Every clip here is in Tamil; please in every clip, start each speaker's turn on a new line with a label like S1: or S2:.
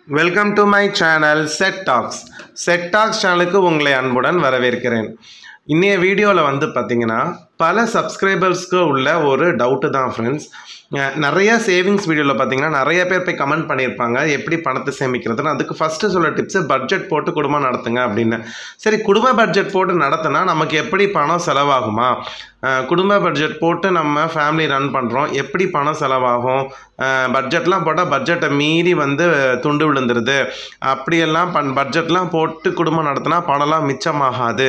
S1: welcome to my channel set talks set talks சேனலுக்கு உங்களை அன்புடன் வரவேற்கிறேன் இன்னைய வீடியோவில் வந்து பார்த்தீங்கன்னா பல சப்ஸ்கிரைபர்ஸ்க்கு உள்ள ஒரு டவுட்டு தான் ஃப்ரெண்ட்ஸ் நிறைய சேவிங்ஸ் வீடியோவில் பார்த்தீங்கன்னா நிறைய பேர் போய் கமெண்ட் பண்ணியிருப்பாங்க எப்படி பணத்தை சேமிக்கிறதுன்னு அதுக்கு ஃபஸ்ட்டு சொல்ல டிப்ஸு பட்ஜெட் போட்டு குடும்பம் நடத்துங்க அப்படின்னு சரி குடும்ப பட்ஜெட் போட்டு நடத்தினா நமக்கு எப்படி பணம் செலவாகுமா அஹ் குடும்ப பட்ஜெட் போட்டு நம்ம ஃபேமிலி ரன் பண்ணுறோம் எப்படி பணம் செலவாகும் பட்ஜெட்லாம் போட்டால் பட்ஜெட்டை மீறி வந்து துண்டு விழுந்துருது அப்படியெல்லாம் பண் பட்ஜெட்லாம் போட்டு குடும்பம் நடத்தினா பணம்லாம் மிச்சமாகாது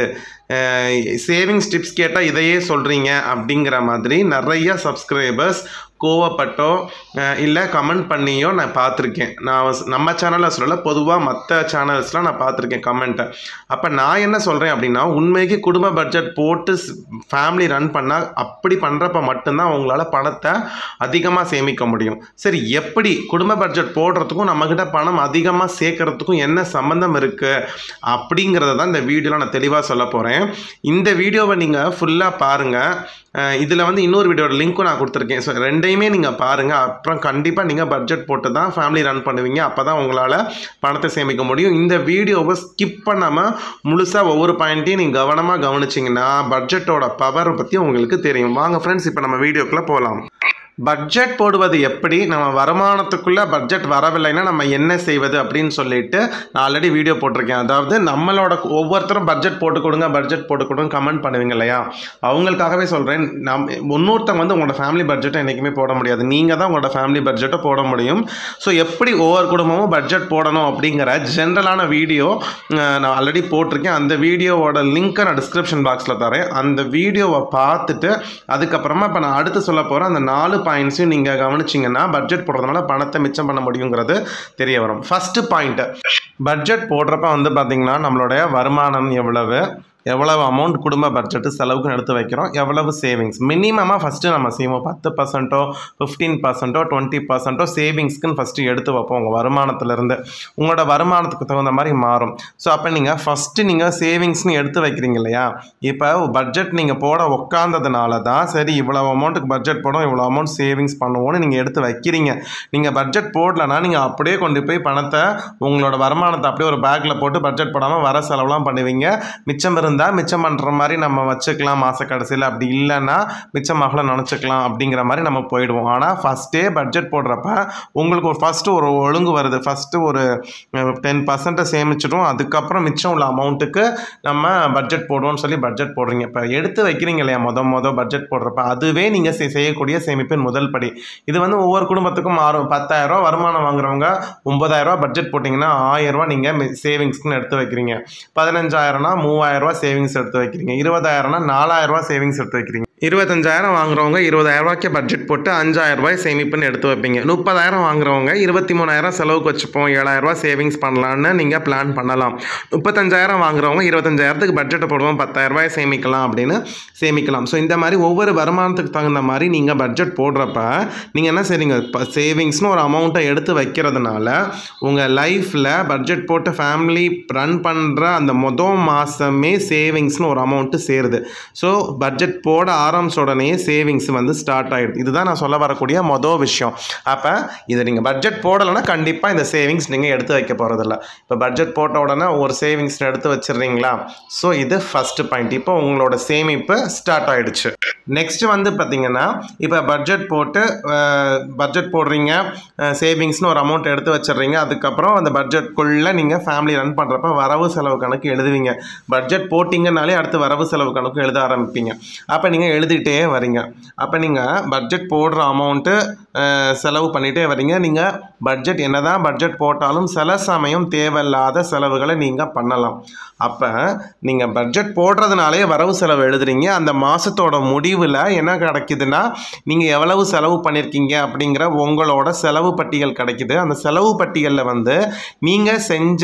S1: சேவிங்ஸ் டிப்ஸ் கேட்டால் இதையே சொல்கிறீங்க அப்படிங்கிற மாதிரி நிறைய சப்ஸ்கிரைபர்ஸ் கோவப்பட்டோ இல்லை கமெண்ட் பண்ணியோ நான் பார்த்துருக்கேன் நான் வஸ்- நம்ம சேனலில் சொல்லலை பொதுவாக மற்ற சேனல்ஸ்லாம் நான் பார்த்துருக்கேன் கமெண்ட்டை அப்போ நான் என்ன சொல்கிறேன் அப்படின்னா உண்மைக்கு குடும்ப பட்ஜெட் போட்டு ஃபேமிலி ரன் பண்ணால் அப்படி பண்ணுறப்ப மட்டும்தான் உங்களால் பணத்தை அதிகமாக சேமிக்க முடியும் சரி எப்படி குடும்ப பட்ஜெட் போடுறதுக்கும் நம்மக்கிட்ட பணம் அதிகமாக சேர்க்கறதுக்கும் என்ன சம்மந்தம் இருக்குது அப்படிங்கிறத தான் இந்த வீடியோவில் நான் தெளிவாக சொல்ல போகிறேன் இந்த வீடியோவை நீங்கள் ஃபுல்லாக பாருங்கள் இதில் வந்து இன்னொரு வீடியோட லிங்க்கும் நான் கொடுத்துருக்கேன் ஸோ ரெண்டையுமே நீங்கள் பாருங்கள் அப்புறம் கண்டிப்பாக நீங்கள் பட்ஜெட் போட்டு தான் ஃபேமிலி ரன் பண்ணுவீங்க அப்போ தான் உங்களால் பணத்தை சேமிக்க முடியும் இந்த வீடியோவை ஸ்கிப் பண்ணாமல் முழுசாக ஒவ்வொரு பாயிண்ட்டையும் நீங்கள் கவனமாக கவனிச்சிங்கன்னா பட்ஜெட்டோட பவர் பற்றி உங்களுக்கு தெரியும் வாங்க ஃப்ரெண்ட்ஸ் இப்போ நம்ம வீடியோக்குள்ளே போகலாம் பட்ஜெட் போடுவது எப்படி நம்ம வருமானத்துக்குள்ளே பட்ஜெட் வரவில்லைன்னா நம்ம என்ன செய்வது அப்படின்னு சொல்லிட்டு நான் ஆல்ரெடி வீடியோ போட்டிருக்கேன் அதாவது நம்மளோட ஒவ்வொருத்தரும் பட்ஜெட் போட்டு கொடுங்க பட்ஜெட் போட்டு கொடுங்க கமெண்ட் பண்ணுவீங்க இல்லையா அவங்களுக்காகவே சொல்கிறேன் நம் இன்னொருத்தவங்க வந்து உங்களோட ஃபேமிலி பட்ஜெட்டை என்றைக்குமே போட முடியாது நீங்கள் தான் உங்களோட ஃபேமிலி பட்ஜெட்டை போட முடியும் ஸோ எப்படி ஒவ்வொரு குடும்பமும் பட்ஜெட் போடணும் அப்படிங்கிற ஜென்ரலான வீடியோ நான் ஆல்ரெடி போட்டிருக்கேன் அந்த வீடியோவோட லிங்க்கை நான் டிஸ்கிரிப்ஷன் பாக்ஸில் தரேன் அந்த வீடியோவை பார்த்துட்டு அதுக்கப்புறமா இப்போ நான் அடுத்து சொல்ல போகிற அந்த நாலு பாயிண்ட்ஸையும் நீங்கள் கவனிச்சிங்கன்னா பட்ஜெட் போடுறதுனால பணத்தை மிச்சம் பண்ண முடியுங்கிறது தெரிய வரும் ஃபஸ்ட்டு பாயிண்ட்டு பட்ஜெட் போடுறப்ப வந்து பார்த்திங்கன்னா நம்மளுடைய வருமானம் எவ்வளவு எவ்வளவு அமௌண்ட் குடும்ப பட்ஜெட்டு செலவுக்கு எடுத்து வைக்கிறோம் எவ்வளவு சேவிங்ஸ் மினிமமாக ஃபஸ்ட்டு நம்ம செய்வோம் பத்து பர்சன்ட்டோ ஃபிஃப்டீன் பர்சன்ட்டோ டுவெண்ட்டி பர்சன்ட்டோ சேவிங்ஸ்க்குன்னு ஃபஸ்ட்டு எடுத்து வைப்போம் உங்கள் வருமானத்துலேருந்து உங்களோட வருமானத்துக்கு தகுந்த மாதிரி மாறும் ஸோ அப்போ நீங்கள் ஃபஸ்ட்டு நீங்கள் சேவிங்ஸ்னு எடுத்து வைக்கிறீங்க இல்லையா இப்போ பட்ஜெட் நீங்கள் போட உக்காந்ததுனால தான் சரி இவ்வளோ அமௌண்ட்டுக்கு பட்ஜெட் போடும் இவ்வளோ அமௌண்ட் சேவிங்ஸ் பண்ணுவோன்னு நீங்கள் எடுத்து வைக்கிறீங்க நீங்கள் பட்ஜெட் போடலன்னா நீங்கள் அப்படியே கொண்டு போய் பணத்தை உங்களோட வருமானத்தை அப்படியே ஒரு பேக்கில் போட்டு பட்ஜெட் போடாமல் வர செலவுலாம் பண்ணுவீங்க மிச்சம் இருந்தால் மிச்சம் பண்ணுற மாதிரி நம்ம வச்சுக்கலாம் மாத கடைசியில் அப்படி இல்லைன்னா மிச்சமாகல நினச்சிக்கலாம் அப்படிங்கிற மாதிரி நம்ம போயிடுவோம் ஆனால் ஃபஸ்ட்டே பட்ஜெட் போடுறப்ப உங்களுக்கு ஒரு ஃபஸ்ட்டு ஒரு ஒழுங்கு வருது ஃபஸ்ட்டு ஒரு டென் பர்சன்ட்டை சேமிச்சிடும் அதுக்கப்புறம் மிச்சம் உள்ள அமௌண்ட்டுக்கு நம்ம பட்ஜெட் போடுவோம்னு சொல்லி பட்ஜெட் போடுறீங்க இப்போ எடுத்து வைக்கிறீங்க இல்லையா மொத மொதல் பட்ஜெட் போடுறப்ப அதுவே நீங்கள் செய்யக்கூடிய சேமிப்பின் முதல் படி இது வந்து ஒவ்வொரு குடும்பத்துக்கும் மாறும் பத்தாயிரரூவா வருமானம் வாங்குறவங்க ஒன்பதாயிரரூவா பட்ஜெட் போட்டிங்கன்னா ஆயிரரூவா நீங்கள் சேவிங்ஸ்க்குன்னு எடுத்து வைக்கிறீங்க பதினஞ்சாயிரம்னா மூவாயிரரூவா சேவிங்ஸ் எடுத்து வைக்கிறீங்க இருபதாயிரம்னா நாலாயிரரூவா சேவிங்ஸ் எடுத்து வைக்கிறீங்க இருபத்தஞ்சாயிரம் வாங்குறவங்க இருபதாயிரம் ரூபாய்க்கு பட்ஜெட் போட்டு அஞ்சாயிரம் ரூபாய் சேமிப்புன்னு எடுத்து வைப்பீங்க முப்பதாயிரம் வாங்குறவங்க இருபத்தி மூணாயிரம் செலவுக்கு வச்சுப்போம் ஏழாயிரம் ரூபாய் சேவிங்ஸ் பண்ணலான்னு நீங்கள் பிளான் பண்ணலாம் முப்பத்தஞ்சாயிரம் வாங்குறவங்க இருபத்தஞ்சாயிரத்துக்கு பட்ஜெட்டை போடுவோம் பத்தாயிரம் ரூபாய் சேமிக்கலாம் அப்படின்னு சேமிக்கலாம் ஸோ இந்த மாதிரி ஒவ்வொரு வருமானத்துக்கு தகுந்த மாதிரி நீங்கள் பட்ஜெட் போடுறப்ப நீங்கள் என்ன செய்றீங்க இப்போ சேவிங்ஸ்னு ஒரு அமௌண்ட்டை எடுத்து வைக்கிறதுனால உங்கள் லைஃப்பில் பட்ஜெட் போட்டு ஃபேமிலி ரன் பண்ணுற அந்த மொதல் மாதமே சேவிங்ஸ்னு ஒரு அமௌண்ட்டு சேருது ஸோ பட்ஜெட் போட ஆரம்பிச்ச உடனே சேவிங்ஸ் வந்து ஸ்டார்ட் ஆகிடுது இதுதான் நான் சொல்ல வரக்கூடிய மொதல் விஷயம் அப்போ இதை நீங்கள் பட்ஜெட் போடலைன்னா கண்டிப்பாக இந்த சேவிங்ஸ் நீங்கள் எடுத்து வைக்க போகிறதில்ல இப்போ பட்ஜெட் போட்ட உடனே ஒரு சேவிங்ஸ் எடுத்து வச்சிடுறீங்களா ஸோ இது ஃபஸ்ட்டு பாயிண்ட் இப்போ உங்களோட சேமிப்பு ஸ்டார்ட் ஆயிடுச்சு நெக்ஸ்ட் வந்து பார்த்தீங்கன்னா இப்போ பட்ஜெட் போட்டு பட்ஜெட் போடுறீங்க சேவிங்ஸ்னு ஒரு அமௌண்ட் எடுத்து வச்சிடுறீங்க அதுக்கப்புறம் அந்த பட்ஜெட்குள்ளே நீங்கள் ஃபேமிலி ரன் பண்ணுறப்ப வரவு செலவு கணக்கு எழுதுவீங்க பட்ஜெட் போட்டிங்கனாலே அடுத்து வரவு செலவு கணக்கு எழுத ஆரம்பிப்பீங்க அப்போ நீங்கள் எழுதிக்கிட்டே வரீங்க அப்போ நீங்கள் பட்ஜெட் போடுற அமௌண்ட்டு செலவு பண்ணிகிட்டே வரீங்க நீங்கள் பட்ஜெட் என்னதான் பட்ஜெட் போட்டாலும் சில சமயம் தேவையில்லாத செலவுகளை நீங்கள் பண்ணலாம் அப்போ நீங்கள் பட்ஜெட் போடுறதுனாலே வரவு செலவு எழுதுறீங்க அந்த மாதத்தோட முடிவில் என்ன கிடைக்குதுன்னா நீங்கள் எவ்வளவு செலவு பண்ணியிருக்கீங்க அப்படிங்கிற உங்களோட செலவு பட்டியல் கிடைக்குது அந்த செலவு பட்டியலில் வந்து நீங்கள் செஞ்ச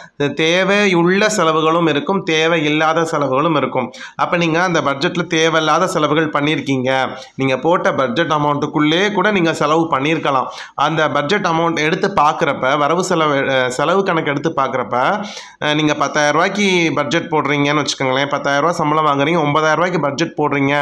S1: தேவையுள்ள செலவுகளும் இருக்கும் தேவையில்லாத செலவுகளும் இருக்கும் அப்போ நீங்கள் அந்த பட்ஜெட்டில் தேவையில்லாத செலவுகள் பண்ணியிருக்கீங்க நீங்கள் போட்ட பட்ஜெட் அமௌண்ட்டுக்குள்ளே கூட நீங்கள் செலவு பண்ணியிருக்கலாம் அந்த பட்ஜெட் அமௌண்ட் எடுத்து பார்க்குறப்ப வரவு செலவு அஹ், செலவு கணக்கு எடுத்து பார்க்குறப்ப நீங்கள் பத்தாயிரம் ரூபாய்க்கு பட்ஜெட் போடுறீங்கன்னு வச்சுக்கோங்களேன் பத்தாயிரம் ரூபாய் சம்பளம் வாங்குறீங்க ஒன்பதாயிரம் ரூபாய்க்கு பட்ஜெட் போடுறீங்க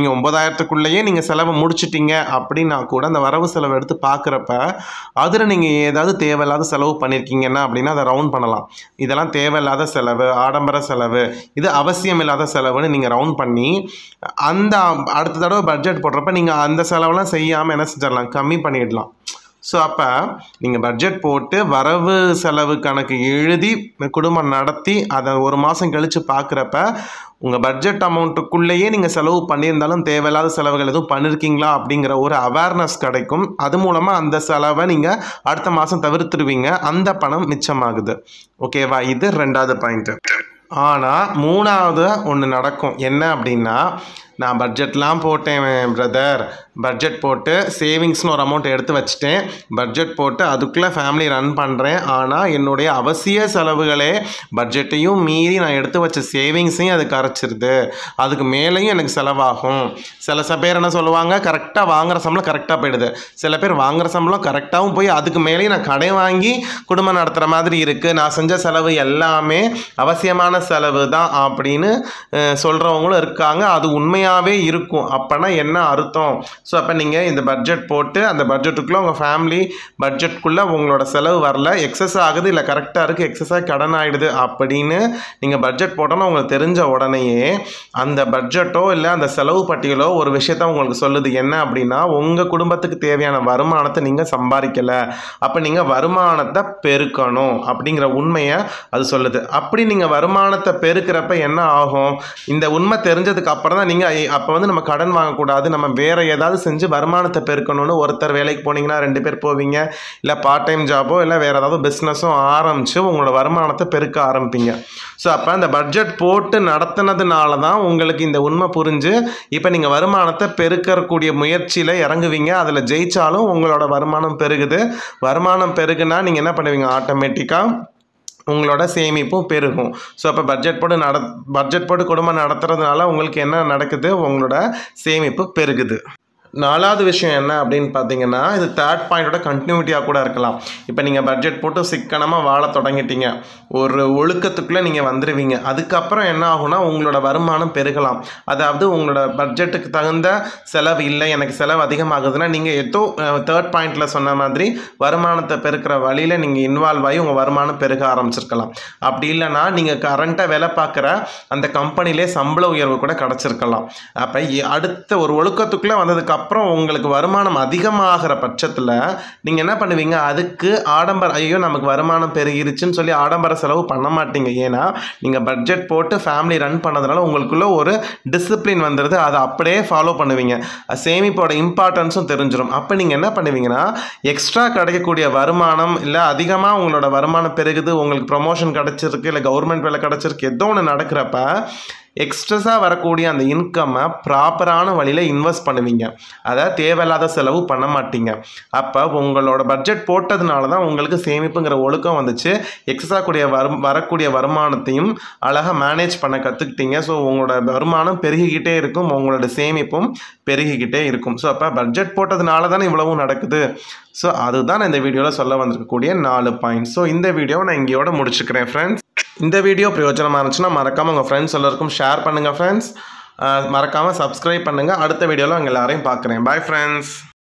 S1: நீங்கள் ஒன்பதாயிரத்துக்குள்ளேயே நீங்கள் செலவை முடிச்சிட்டீங்க அப்படின்னா கூட அந்த வரவு செலவு எடுத்து பார்க்குறப்ப அதில் நீங்கள் ஏதாவது தேவையில்லாத செலவு பண்ணியிருக்கீங்கன்னா அப்படின்னா அதை ரவுண்ட் பண்ணலாம் இதெல்லாம் தேவையில்லாத செலவு ஆடம்பர செலவு இது அவசியம் இல்லாத செலவுன்னு நீங்கள் ரவுண்ட் பண்ணி அந்த அடுத்த தடவை பட்ஜெட் போடுறப்ப நீங்கள் அந்த செலவெல்லாம் செய்யாமல் என்ன செஞ்சிடலாம் கம்மி பண்ணிடலாம் ஸோ அப்போ நீங்கள் பட்ஜெட் போட்டு வரவு செலவு கணக்கு எழுதி குடும்பம் நடத்தி அதை ஒரு மாதம் கழித்து பார்க்குறப்ப உங்கள் பட்ஜெட் அமௌண்ட்டுக்குள்ளேயே நீங்கள் செலவு பண்ணியிருந்தாலும் தேவையில்லாத செலவுகள் எதுவும் பண்ணியிருக்கீங்களா அப்படிங்கிற ஒரு அவேர்னஸ் கிடைக்கும் அது மூலமாக அந்த செலவை நீங்கள் அடுத்த மாதம் தவிர்த்துருவீங்க அந்த பணம் மிச்சமாகுது ஓகேவா இது ரெண்டாவது பாயிண்ட்டு ஆனால் மூணாவது ஒன்று நடக்கும் என்ன அப்படின்னா நான் பட்ஜெட்லாம் போட்டேன் பிரதர் பட்ஜெட் போட்டு சேவிங்ஸ்னு ஒரு அமௌண்ட் எடுத்து வச்சுட்டேன் பட்ஜெட் போட்டு அதுக்குள்ளே ஃபேமிலி ரன் பண்ணுறேன் ஆனால் என்னுடைய அவசிய செலவுகளே பட்ஜெட்டையும் மீறி நான் எடுத்து வச்ச சேவிங்ஸையும் அது கரைச்சிருது அதுக்கு மேலேயும் எனக்கு செலவாகும் சில சில பேர் என்ன சொல்லுவாங்க கரெக்டாக வாங்குற சம்பளம் கரெக்டாக போயிடுது சில பேர் வாங்குற சம்பளம் கரெக்டாகவும் போய் அதுக்கு மேலேயும் நான் கடை வாங்கி குடும்பம் நடத்துகிற மாதிரி இருக்குது நான் செஞ்ச செலவு எல்லாமே அவசியமான செலவு தான் அப்படின்னு அஹ், சொல்கிறவங்களும் இருக்காங்க அது உண்மையாகவே இருக்கும் அப்போனா என்ன அர்த்தம் ஸோ அப்போ நீங்கள் இந்த பட்ஜெட் போட்டு அந்த பட்ஜெட்டுக்குள்ளே உங்கள் ஃபேமிலி பட்ஜெட்குள்ளே உங்களோட செலவு வரல எக்ஸஸ் ஆகுது இல்லை கரெக்டாக இருக்குது எக்ஸஸாக கடன் ஆகிடுது அப்படின்னு நீங்கள் பட்ஜெட் போட்டோன்னா உங்களுக்கு தெரிஞ்ச உடனேயே அந்த பட்ஜெட்டோ இல்லை அந்த செலவு பட்டியலோ ஒரு விஷயத்த உங்களுக்கு சொல்லுது என்ன அப்படின்னா உங்கள் குடும்பத்துக்கு தேவையான வருமானத்தை நீங்கள் சம்பாதிக்கலை அப்போ நீங்கள் வருமானத்தை பெருக்கணும் அப்படிங்கிற உண்மையை அது சொல்லுது அப்படி நீங்கள் வருமானத்தை பெருக்கிறப்ப என்ன ஆகும் இந்த உண்மை தெரிஞ்சதுக்கு அப்புறம் தான் நீங்கள் அப்போ வந்து நம்ம கடன் வாங்கக்கூடாது நம்ம வேற ஏதாவது செஞ்சு வருமானத்தை பெருக்கணும்னு ஒருத்தர் வேலைக்கு போனீங்கன்னா ரெண்டு பேர் போவீங்க இல்லை பார்ட் டைம் ஜாபோ இல்லை வேற ஏதாவது பிஸ்னஸும் ஆரம்பித்து உங்களோட வருமானத்தை பெருக்க ஆரம்பிப்பீங்க ஸோ அப்போ அந்த பட்ஜெட் போட்டு நடத்துனதுனால தான் உங்களுக்கு இந்த உண்மை புரிஞ்சு இப்போ நீங்கள் வருமானத்தை பெருக்கக்கூடிய முயற்சியில் இறங்குவீங்க அதில் ஜெயிச்சாலும் உங்களோட வருமானம் பெருகுது வருமானம் பெருகுனா நீங்கள் என்ன பண்ணுவீங்க ஆட்டோமேட்டிக்காக உங்களோட சேமிப்பும் பெருகும் ஸோ அப்போ பட்ஜெட் போட்டு நட பட்ஜெட் போட்டு குடும்பம் நடத்துறதுனால உங்களுக்கு என்ன நடக்குது உங்களோட சேமிப்பு பெருகுது நாலாவது விஷயம் என்ன அப்படின்னு பார்த்தீங்கன்னா இது தேர்ட் பாயிண்டோட கண்டினியூட்டியாக கூட இருக்கலாம் இப்போ நீங்கள் பட்ஜெட் போட்டு சிக்கனமாக வாழ தொடங்கிட்டீங்க ஒரு ஒழுக்கத்துக்குள்ளே நீங்கள் வந்துடுவீங்க அதுக்கப்புறம் என்ன ஆகும்னா உங்களோட வருமானம் பெருகலாம் அதாவது உங்களோட பட்ஜெட்டுக்கு தகுந்த செலவு இல்லை எனக்கு செலவு அதிகமாகுதுன்னா நீங்கள் ஏதோ தேர்ட் பாயிண்டில் சொன்ன மாதிரி வருமானத்தை பெருக்கிற வழியில் நீங்கள் இன்வால்வ் ஆகி உங்கள் வருமானம் பெருக ஆரம்பிச்சிருக்கலாம் அப்படி இல்லைன்னா நீங்கள் கரண்ட்டாக வேலை பார்க்குற அந்த கம்பெனிலே சம்பள உயர்வு கூட கிடச்சிருக்கலாம் அப்போ அடுத்த ஒரு ஒழுக்கத்துக்குள்ளே வந்ததுக்கு அப்புறம் உங்களுக்கு வருமானம் அதிகமாகிற பட்சத்தில் நீங்கள் என்ன பண்ணுவீங்க அதுக்கு ஆடம்பர ஐயோ நமக்கு வருமானம் பெருகிருச்சுன்னு சொல்லி ஆடம்பர செலவு பண்ண மாட்டீங்க ஏன்னா நீங்கள் பட்ஜெட் போட்டு ஃபேமிலி ரன் பண்ணதுனால உங்களுக்குள்ள ஒரு டிசிப்ளின் வந்துடுது அதை அப்படியே ஃபாலோ பண்ணுவீங்க சேமிப்போட இம்பார்ட்டன்ஸும் தெரிஞ்சிடும் அப்போ நீங்கள் என்ன பண்ணுவீங்கன்னா எக்ஸ்ட்ரா கிடைக்கக்கூடிய வருமானம் இல்லை அதிகமாக உங்களோட வருமானம் பெருகுது உங்களுக்கு ப்ரொமோஷன் கிடச்சிருக்கு இல்லை கவர்மெண்ட் வேலை கிடச்சிருக்கு ஏதோ ஒன்று நடக்கிறப்ப எக்ஸ்ட்ரஸாக வரக்கூடிய அந்த இன்கம்மை ப்ராப்பரான வழியில் இன்வெஸ்ட் பண்ணுவீங்க அதை தேவையில்லாத செலவு பண்ண மாட்டீங்க அப்போ உங்களோட பட்ஜெட் போட்டதுனால தான் உங்களுக்கு சேமிப்புங்கிற ஒழுக்கம் வந்துச்சு எக்ஸஸாக கூடிய வரும் வரக்கூடிய வருமானத்தையும் அழகாக மேனேஜ் பண்ண கற்றுக்கிட்டீங்க ஸோ உங்களோட வருமானம் பெருகிக்கிட்டே இருக்கும் உங்களோட சேமிப்பும் பெருகிக்கிட்டே இருக்கும் ஸோ அப்போ பட்ஜெட் போட்டதுனால தானே இவ்வளவும் நடக்குது ஸோ அதுதான் நான் இந்த வீடியோவில் சொல்ல வந்திருக்கக்கூடிய நாலு பாயிண்ட் ஸோ இந்த வீடியோவை நான் இங்கேயோட முடிச்சுக்கிறேன் ஃப்ரெண்ட்ஸ் இந்த வீடியோ பிரயோஜனமாக இருந்துச்சுன்னா மறக்காமல் உங்கள் ஃப்ரெண்ட்ஸ் எல்லாருக்கும் ஷேர் பண்ணுங்கள் ஃப்ரெண்ட்ஸ் மறக்காமல் சப்ஸ்கிரைப் பண்ணுங்கள் அடுத்த வீடியோவில் உங்கள் எல்லாரையும் பார்க்குறேன் பாய் ஃப்ரெண்ட்ஸ்